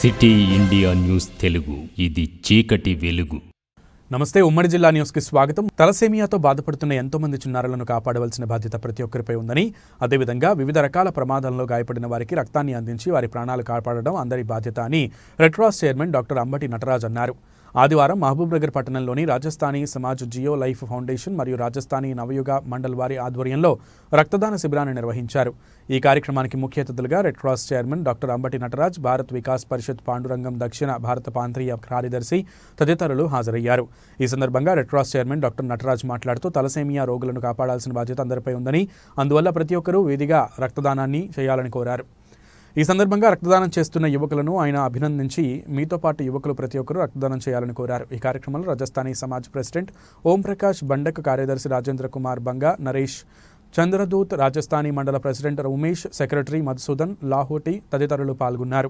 city India news Telugu ఇది చీకటి వెలుగు నమస్తే ఉమ్మడి జిల్లా న్యూస్కి స్వాగతం తలసేమియాతో బాధపడుతున్న ఎంతో మంది చిన్నారులను కాపాడవలసిన బాధ్యత ప్రతి ఒక్కరిపై ఉందని అదేవిధంగా వివిధ రకాల ప్రమాదాల్లో గాయపడిన వారికి రక్తాన్ని అందించి వారి ప్రాణాలు కాపాడడం అందరి బాధ్యత అని Red Cross chairman doctor Ambati Nataraj అన్నారు ఆదివారం మహబూబ్నగర్ పట్టణంలోని Rajasthani Samaj Jio life foundation మరియు రాజస్థానీ నవయుగ మండల్ వారి ఆధ్వర్యంలో రక్తదాన శిబిరాన్ని నిర్వహించారు ఈ కార్యక్రమానికి ముఖ్య అతిథులుగా Red Cross chairman doctor Ambati Nataraj Bharat Vikas Parishad Pandurangam దక్షిణ భారత ప్రాంతీయ కార్యదర్శి తదితరులు హాజరయ్యారు ఈ సందర్భంగా Red Cross chairman doctor Nataraj మాట్లాడుతూ తలసేమియా రోగులను కాపాడాల్సిన బాధ్యత అందరిపై ఉందని అందువల్ల ప్రతి ఒక్కరూ విధిగా రక్తదానాన్ని చేయాలని కోరారు ఈ సందర్భంగా రక్తదానం చేస్తున్న యువకులను ఆయన అభినందించి మీతో పాటు యువకులు ప్రతి ఒక్కరూ రక్తదానం చేయాలని కోరారు ఈ కార్యక్రమంలో రాజస్థానీ సమాజ్ ప్రెసిడెంట్ ఓం ప్రకాష్ బండక్ కార్యదర్శి రాజేంద్ర కుమార్ బంగా నరేష్ చంద్రదూత్ రాజస్థానీ మండల ప్రెసిడెంట్ ఉమేష్ సెక్రటరీ మధుసూదన్ లాహోటి తదితరులు పాల్గొన్నారు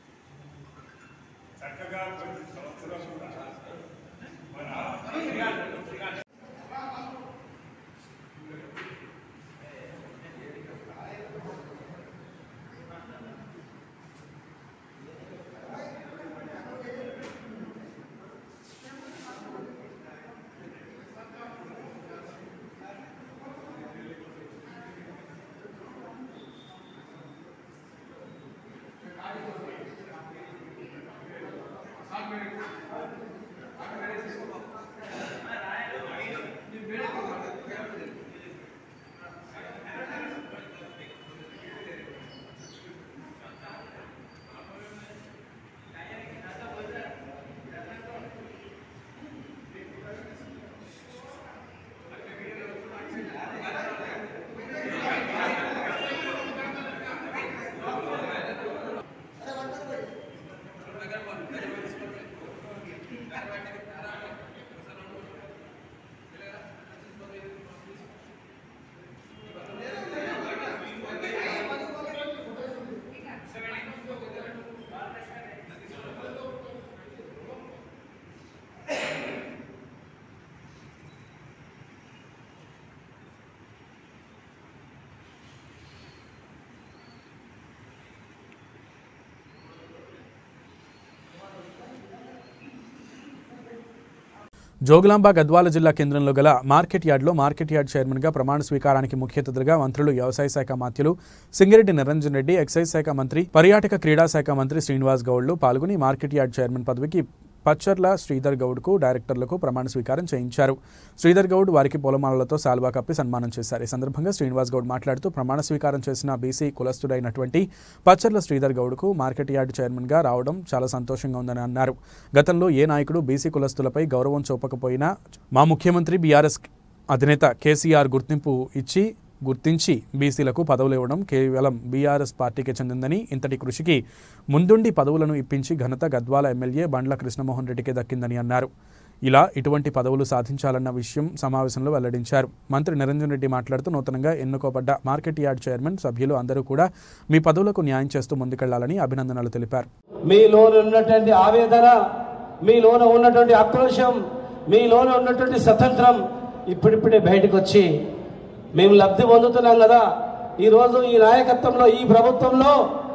జోగులాంబ గద్వాల జిల్లా కేంద్రంలో గల మార్కెట్ యార్డ్లో మార్కెట్ యార్డ్ చైర్మన్గా ప్రమాణ స్వీకారానికి ముఖ్య అతిథులుగా మంత్రులు వ్యవసాయ శాఖ మంత్రులు సింగిరెడ్డి నిరంజన్ రెడ్డి ఎక్సైజ్ శాఖ మంత్రి పర్యాటక క్రీడా శాఖ మంత్రి శ్రీనివాస్ గౌడ్లు పాల్గొని మార్కెట్ యార్డ్ చైర్మన్ పదవికి పచ్చర్ల శ్రీధర్ గౌడ్కు డైరెక్టర్లకు ప్రమాణ స్వీకారం చేయించారు శ్రీధర్ గౌడ్ వారికి పూలమాలలతో శాల్వా కప్పి సన్మానం చేశారు ఈ సందర్భంగా శ్రీనివాస్ గౌడ్ మాట్లాడుతూ ప్రమాణ స్వీకారం చేసిన బీసీ కులస్తుడైనటువంటి పచ్చర్ల శ్రీధర్ గౌడ్కు మార్కెట్ యార్డ్ చైర్మన్గా రావడం చాలా సంతోషంగా ఉందని అన్నారు గతంలో ఏ నాయకుడు బీసీ కులస్తులపై గౌరవం చూపకపోయినా మా ముఖ్యమంత్రి బీఆర్ఎస్ అధినేత కేసీఆర్ గుర్తింపు ఇచ్చి గుర్తించి బీసీలకు పదవులు ఇవ్వడం కేవలం బీఆర్ఎస్ పార్టీకి చెందిందని ఇంతటి కృషికి ముందుండి పదవులను ఇప్పించి ఘనత గద్వాల ఎమ్మెల్యే బండ్ల కృష్ణమోహన్ రెడ్డికే దక్కిందని అన్నారు ఇలా ఇటువంటి పదవులు సాధించాలన్న విషయం సమావేశంలో వెల్లడించారు మంత్రి నిరంజన్ రెడ్డి మాట్లాడుతూ నూతనంగా ఎన్నుకోబడ్డ మార్కెట్ యార్డ్ చైర్మన్ సభ్యులు అందరూ కూడా మీ పదవులకు న్యాయం చేస్తూ ముందుకెళ్లాలని అభినందనలు తెలిపారు మీలోన ఉన్నటువంటి ఆవేదన మీలోన ఉన్నటువంటి ఆక్రోశం మీలోన ఉన్నటువంటి స్వతంత్రం ఇప్పుడిప్పుడే బయటకు వచ్చి మేము లబ్ధి పొందుతున్నాం కదా ఈరోజు ఈ నాయకత్వంలో ఈ ప్రభుత్వంలో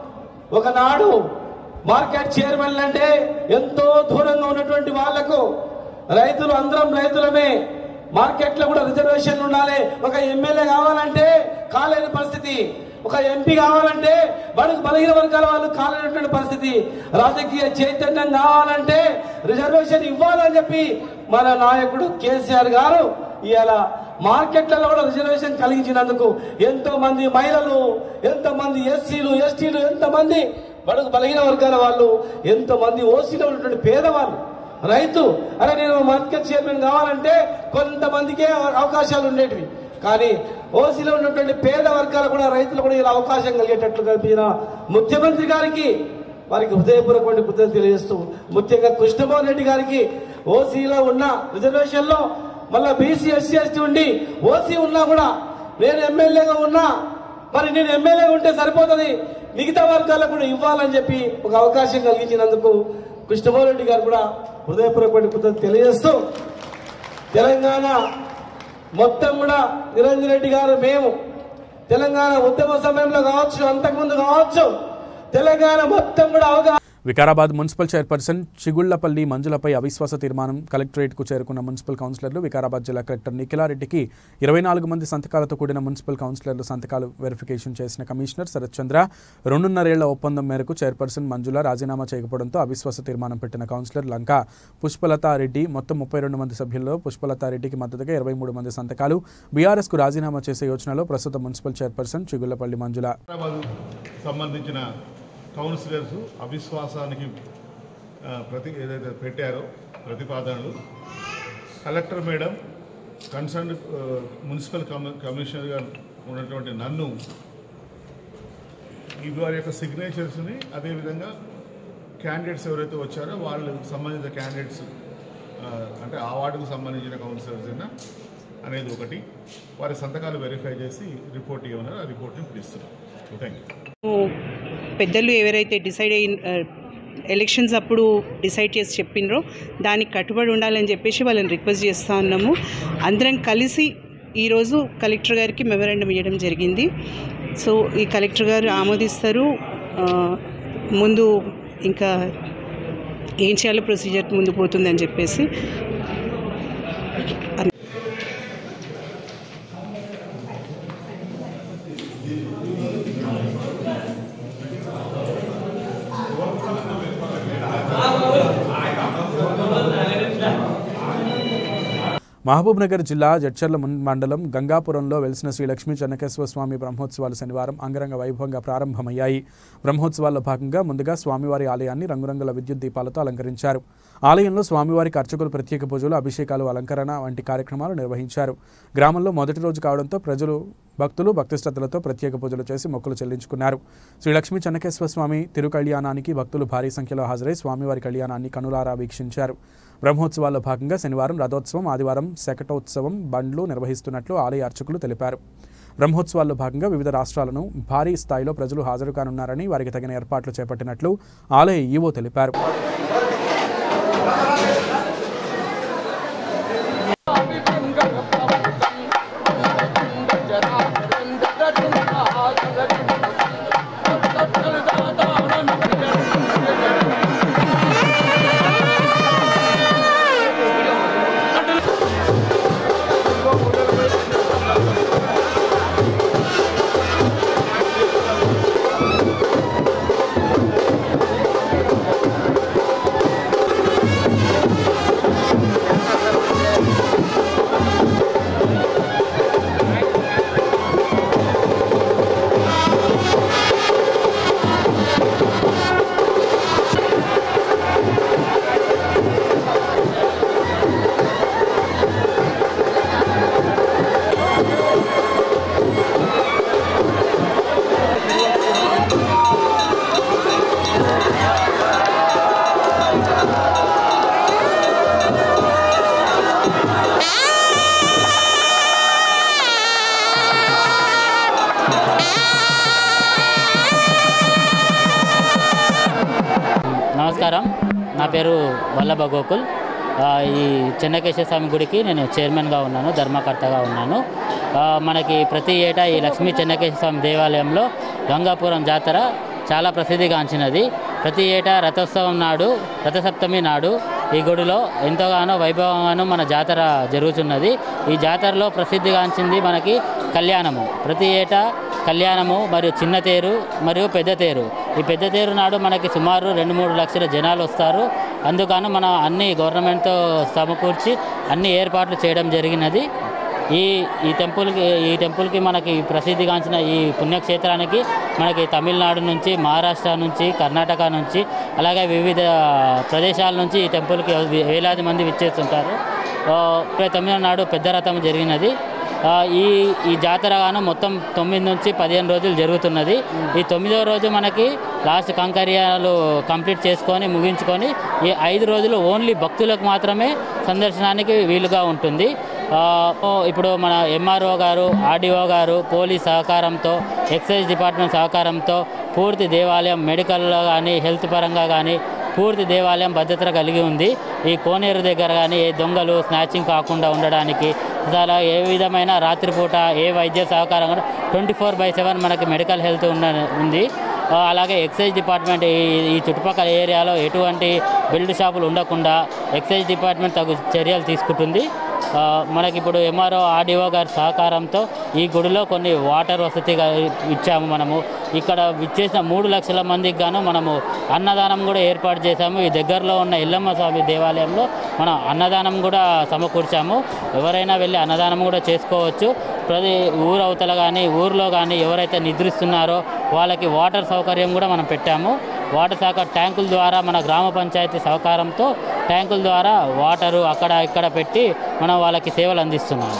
ఒకనాడు మార్కెట్ చైర్మన్లు అంటే ఎంతో దూరంగా ఉన్నటువంటి వాళ్లకు రైతులు అందరం రైతులమే మార్కెట్లో కూడా రిజర్వేషన్ ఉండాలి ఒక ఎమ్మెల్యే కావాలంటే కాలేని పరిస్థితి ఒక ఎంపీ కావాలంటే బడుగు బలహీన వర్గాల వాళ్ళు కాలేనటువంటి పరిస్థితి రాజకీయ చైతన్యం కావాలంటే రిజర్వేషన్ ఇవ్వాలని చెప్పి మన నాయకుడు కేసీఆర్ గారు ఇవాళ మార్కెట్లలో కూడా రిజర్వేషన్ కలిగించినందుకు ఎంతో మంది మహిళలు ఎంతో మంది ఎస్సీలు ఎస్టీలు ఎంతో మంది బడుగు బలహీన వర్గాల వాళ్ళు ఎంతో మంది ఓసీలో ఉన్నటువంటి పేదవాళ్ళు రైతు అరే నేను మార్కెట్ చైర్మన్ కావాలంటే కొంతమందికే అవకాశాలు ఉండేటివి కానీ ఓసీలో ఉన్నటువంటి పేద వర్గాలు కూడా రైతులు కూడా ఇలా అవకాశం కలిగేటట్లు కల్పించిన ముఖ్యమంత్రి గారికి వారికి హృదయపూర్వకమైన కృతజ్ఞతలు తెలియజేస్తూ ముఖ్యంగా కృష్ణమోహన్ రెడ్డి గారికి ఓసీలో ఉన్న రిజర్వేషన్లో మళ్ళా బీసీ ఎస్సీ ఎస్టీ ఉండి ఓసీ ఉన్నా కూడా నేను ఎమ్మెల్యేగా ఉన్నా మరి నేను ఎమ్మెల్యేగా ఉంటే సరిపోతుంది మిగతా వర్గాలకు కూడా ఇవ్వాలని చెప్పి ఒక అవకాశం కలిగించినందుకు కృష్ణమోహన్ రెడ్డి గారు కూడా హృదయపూర్వకమైన కృతజ్ఞతలు తెలియజేస్తూ తెలంగాణ మొత్తం కూడా నిరంజన్ రెడ్డి గారు మేము తెలంగాణ ఉద్యమ సమయంలో కావచ్చు అంతకుముందు కావచ్చు తెలంగాణ మొత్తం కూడా అవగాహన వికారాబాద్ మున్సిపల్ చైర్పర్సన్ చిగుళ్లపల్లి మంజులపై అవిశ్వాస తీర్మానం కలెక్టరేట్కు చేరుకున్న మున్సిపల్ కౌన్సిలర్లు వికారాబాద్ జిల్లా కలెక్టర్ నిఖిలారెడ్డికి ఇరవై నాలుగు మంది సంతకాలతో కూడిన మున్సిపల్ కౌన్సిలర్లు సంతకాలు వెరిఫికేషన్ చేసిన కమిషనర్ శరత్ చంద్ర రెండున్నరేళ్ల ఒప్పందం మేరకు చైర్పర్సన్ మంజుల రాజీనామా చేయకపోవడంతో అవిశ్వాస తీర్మానం పెట్టిన కౌన్సిలర్ లంక పుష్పలతారెడ్డి మొత్తం ముప్పై రెండు మంది సభ్యుల్లో పుష్పలతారెడ్డికి మద్దతుగా ఇరవై మూడు మంది సంతకాలు బీఆర్ఎస్కు రాజీనామా చేసే యోచనలో ప్రస్తుత మున్సిపల్ చైర్పర్సన్ చిగుళ్లపల్లి మంజుల హైదరాబాద్ సంబంధించిన కౌన్సిలర్స్ అవిశ్వాసానికి ఆ, ప్రతి ఏదైతే పెట్టారో ప్రతిపాదనలు కలెక్టర్ మేడం కన్సర్న్ మున్సిపల్ కమి కమిషనర్గా ఉన్నటువంటి నన్ను ఈ వారి యొక్క సిగ్నేచర్స్ని అదేవిధంగా క్యాండిడేట్స్ ఎవరైతే వచ్చారో వాళ్ళు సంబంధిత క్యాండిడేట్స్ అంటే ఆ వార్డుకు సంబంధించిన కౌన్సిలర్స్ అయినా అనేది ఒకటి వారి సంతకాలు వెరిఫై చేసి రిపోర్ట్ ఇవ్వన్నారు ఆ రిపోర్ట్ని ఇప్పుడు ఇస్తున్నాం థ్యాంక్ యూ పెద్దలు ఎవరైతే డిసైడ్ అయిన ఎలక్షన్స్ అప్పుడు డిసైడ్ చేసి చెప్పినరో దానికి కట్టుబడి ఉండాలని చెప్పేసి వాళ్ళని రిక్వెస్ట్ చేస్తూ ఉన్నాము అందరం కలిసి ఈరోజు కలెక్టర్ గారికి మెమరాండం ఇవ్వడం జరిగింది సో ఈ కలెక్టర్ గారు ఆమోదిస్తారు ఆ, ముందు ఇంకా ఏం చేయాలో ప్రొసీజర్ ముందు పోతుందని చెప్పేసి మహబూబ్ నగర్ జిల్లా జడ్చర్ల మున్ మండలం గంగాపురంలో వెలిసిన శ్రీ లక్ష్మీ చెన్నకేశ్వర స్వామి బ్రహ్మోత్సవాలు శనివారం అంగరంగ వైభవంగా ప్రారంభమయ్యాయి బ్రహ్మోత్సవాల్లో భాగంగా ముందుగా స్వామివారి ఆలయాన్ని రంగురంగుల విద్యుత్ దీపాలతో అలంకరించారు ఆలయంలో స్వామివారికి అర్చకులు ప్రత్యేక పూజలు అభిషేకాలు అలంకరణ వంటి కార్యక్రమాలు నిర్వహించారు గ్రామంలో మొదటి రోజు కావడంతో ప్రజలు భక్తులు భక్తి శ్రద్ధలతో ప్రత్యేక పూజలు చేసి మొక్కులు చెల్లించుకున్నారు శ్రీ లక్ష్మీ చెన్నకేశ్వర స్వామి తిరుకళ్యాణానికి భక్తులు భారీ సంఖ్యలో హాజరై స్వామివారి కళ్యాణాన్ని కనులారా వీక్షించారు బ్రహ్మోత్సవాల్లో భాగంగా శనివారం రథోత్సవం ఆదివారం శకటోత్సవం బండ్లు నిర్వహిస్తున్నట్లు ఆలయ అర్చకులు తెలిపారు బ్రహ్మోత్సవాల్లో భాగంగా వివిధ రాష్ట్రాలను భారీ స్థాయిలో ప్రజలు హాజరు కానున్నారని వారికి తగిన ఏర్పాట్లు చేపట్టినట్లు ఆలయ ఈవో తెలిపారు నమస్కారం నా పేరు వల్లభ గోకుల్ ఆ, ఈ చెన్నకేశ్వర స్వామి గుడికి నేను చైర్మన్గా ఉన్నాను ధర్మకర్తగా ఉన్నాను ఆ, మనకి ప్రతి ఏటా ఈ లక్ష్మీ చెన్నకేశ్వర స్వామి దేవాలయంలో గంగాపురం జాతర చాలా ప్రసిద్ధిగాంచినది ప్రతి ఏటా రథోత్సవం నాడు రథసప్తమి నాడు ఈ గుడిలో ఎంతగానో వైభవంగానో మన జాతర జరుగుతున్నది ఈ జాతరలో ప్రసిద్ధిగాంచింది మనకి కళ్యాణము ప్రతి ఏటా కళ్యాణము మరియు చిన్న తేరు మరియు పెద్ద తేరు ఈ పెద్ద తేరు నాడు మనకి సుమారు రెండు మూడు లక్షల జనాలు వస్తారు అందుకని మనం అన్ని గవర్నమెంట్తో సమకూర్చి అన్ని ఏర్పాట్లు చేయడం జరిగినది ఈ ఈ టెంపుల్కి ఈ టెంపుల్కి మనకి ప్రసిద్ధిగాంచిన ఈ పుణ్యక్షేత్రానికి మనకి తమిళనాడు నుంచి మహారాష్ట్ర నుంచి కర్ణాటక నుంచి అలాగే వివిధ ప్రదేశాల నుంచి ఈ టెంపుల్కి వేలాది మంది విచ్చేస్తుంటారు ఆ, ఇప్పుడు తమిళనాడు పెద్ద రథం జరిగినది ఆ, ఈ ఈ జాతర గాను మొత్తం తొమ్మిది నుంచి పదిహేను రోజులు జరుగుతున్నది ఈ తొమ్మిదో రోజు మనకి లాస్ట్ కంకర్యాలు కంప్లీట్ చేసుకొని ముగించుకొని ఈ ఐదు రోజులు ఓన్లీ భక్తులకు మాత్రమే సందర్శనానికి వీలుగా ఉంటుంది ఆ, ఓ, ఇప్పుడు మన ఎంఆర్ఓ గారు ఆర్డీఓ గారు పోలీస్ సహకారంతో ఎక్సైజ్ డిపార్ట్మెంట్ సహకారంతో పూర్తి దేవాలయం మెడికల్లో కానీ హెల్త్ పరంగా కానీ పూర్తి దేవాలయం భద్రత కలిగి ఉంది ఈ కోనేరు దగ్గర కానీ ఏ దొంగలు స్నాచింగ్ కాకుండా ఉండడానికి అలా ఏ విధమైన రాత్రిపూట ఏ వైద్య సహకారం ట్వంటీ ఫోర్ బై సెవెన్ మనకి మెడికల్ హెల్త్ ఉన్న ఉంది ఆ, అలాగే ఎక్సైజ్ డిపార్ట్మెంట్ ఈ ఈ చుట్టుపక్కల ఏరియాలో ఎటువంటి బిల్డ్ షాపులు ఉండకుండా ఎక్సైజ్ డిపార్ట్మెంట్ తగు చర్యలు తీసుకుంటుంది ఆ, మనకిప్పుడు ఎంఆర్ఓ ఆర్డీఓ గారి సహకారంతో ఈ గుడిలో కొన్ని వాటర్ వసతిగా ఇచ్చాము మనము ఇక్కడ ఇచ్చేసిన మూడు లక్షల మందికి గాను మనము అన్నదానం కూడా ఏర్పాటు చేశాము ఈ దగ్గరలో ఉన్న ఎల్లమ్మ స్వామి దేవాలయంలో మనం అన్నదానం కూడా సమకూర్చాము ఎవరైనా వెళ్ళి అన్నదానం కూడా చేసుకోవచ్చు ప్రతి ఊరు అవతల కానీ ఊరిలో కానీ ఎవరైతే నిద్రిస్తున్నారో వాళ్ళకి వాటర్ సౌకర్యం కూడా మనం పెట్టాము వాటర్ శాఖ ట్యాంకుల ద్వారా మన గ్రామ పంచాయతీ సహకారంతో ట్యాంకుల ద్వారా వాటరు అక్కడ ఇక్కడ పెట్టి మనం వాళ్ళకి సేవలు అందిస్తున్నాము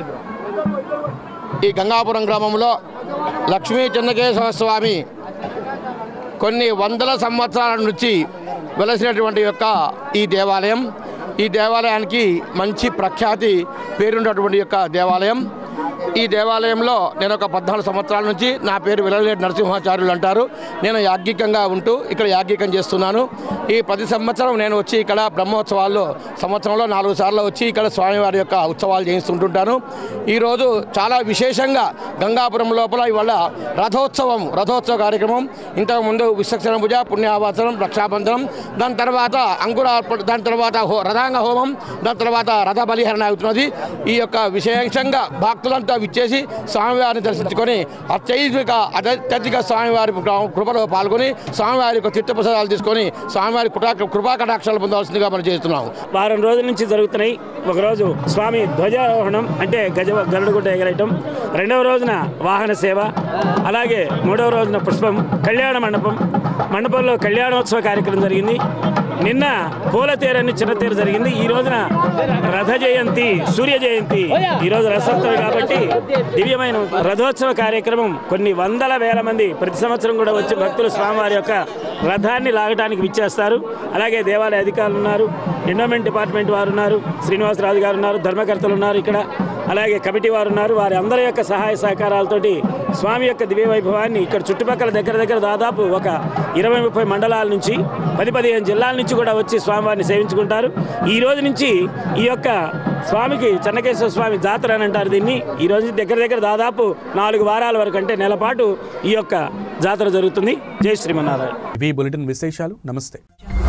ఈ గంగాపురం గ్రామంలో లక్ష్మీ చెన్నకేశ్వర స్వామి కొన్ని వందల సంవత్సరాల నుంచి వెలసినటువంటి యొక్క ఈ దేవాలయం ఈ దేవాలయానికి మంచి ప్రఖ్యాతి పేరున్నటువంటి యొక్క దేవాలయం ఈ దేవాలయంలో నేను ఒక పద్నాలుగు సంవత్సరాల నుంచి నా పేరు విలలేటి నరసింహాచార్యులు అంటారు నేను యాజ్ఞికంగా ఉంటూ ఇక్కడ యాజ్ఞికం చేస్తున్నాను ఈ ప్రతి సంవత్సరం నేను వచ్చి ఇక్కడ బ్రహ్మోత్సవాల్లో సంవత్సరంలో నాలుగు సార్లు వచ్చి ఇక్కడ స్వామివారి యొక్క ఉత్సవాలు చేయిస్తుంటుంటాను ఈరోజు చాలా విశేషంగా గంగాపురం లోపల ఇవాళ రథోత్సవం రథోత్సవ కార్యక్రమం ఇంతకుముందు విశ్వక్షణ పూజ పుణ్యావాసనం రక్షాబంధనం దాని తర్వాత అంకురార్పణ దాని తర్వాత హో రథాంగ హోమం దాని తర్వాత రథ బలిహరణ అవుతున్నది ఈ యొక్క విశేషంగా భక్తులంతా విచ్చేసి స్వామివారిని దర్శించుకొని అత్యధిక అత్యధిక స్వామివారి కృప- కృపలో పాల్గొని స్వామివారి యొక్క తీర్థప్రసాదాలు తీసుకొని స్వామివారి కృపా కృపా కటాక్షాలు పొందవలసిందిగా మనం చేస్తున్నాం వారం రోజుల నుంచి జరుగుతున్నాయి ఒకరోజు స్వామి ధ్వజారోహణం అంటే గజ గరుడుగుడ్డ ఎగరేయటం రెండవ రోజున వాహన సేవ అలాగే మూడవ రోజున పుష్పం కళ్యాణ మండపం మండపంలో కళ్యాణోత్సవ కార్యక్రమం జరిగింది నిన్న పూల తేరని చిన్న తేరు జరిగింది ఈ రోజున రథ జయంతి సూర్య జయంతి ఈ రోజు రథోత్సవం కాబట్టి దివ్యమైన రథోత్సవ కార్యక్రమం కొన్ని వందల వేల మంది ప్రతి సంవత్సరం కూడా వచ్చి భక్తులు స్వామివారి యొక్క రథాన్ని లాగటానికి విచ్చేస్తారు అలాగే దేవాలయ అధికారులు ఉన్నారు ఎండోమెంట్ డిపార్ట్మెంట్ వారు ఉన్నారు శ్రీనివాసరాజు గారు ఉన్నారు ధర్మకర్తలు ఉన్నారు ఇక్కడ అలాగే కమిటీ వారు ఉన్నారు వారి అందరి యొక్క సహాయ సహకారాలతోటి స్వామి యొక్క దివ్య వైభవాన్ని ఇక్కడ చుట్టుపక్కల దగ్గర దగ్గర దాదాపు ఒక ఇరవై ముప్పై మండలాల నుంచి పది పదిహేను జిల్లాల నుంచి కూడా వచ్చి స్వామివారిని సేవించుకుంటారు ఈ రోజు నుంచి ఈ యొక్క స్వామికి చెన్నకేశ్వర స్వామి జాతర అని అంటారు దీన్ని ఈ రోజు దగ్గర దగ్గర దాదాపు నాలుగు వారాల వరకు అంటే నెల పాటు ఈ యొక్క జాతర జరుగుతుంది జై శ్రీమన్నారాయణ ఇవి బులెటిన్ విశేషాలు నమస్తే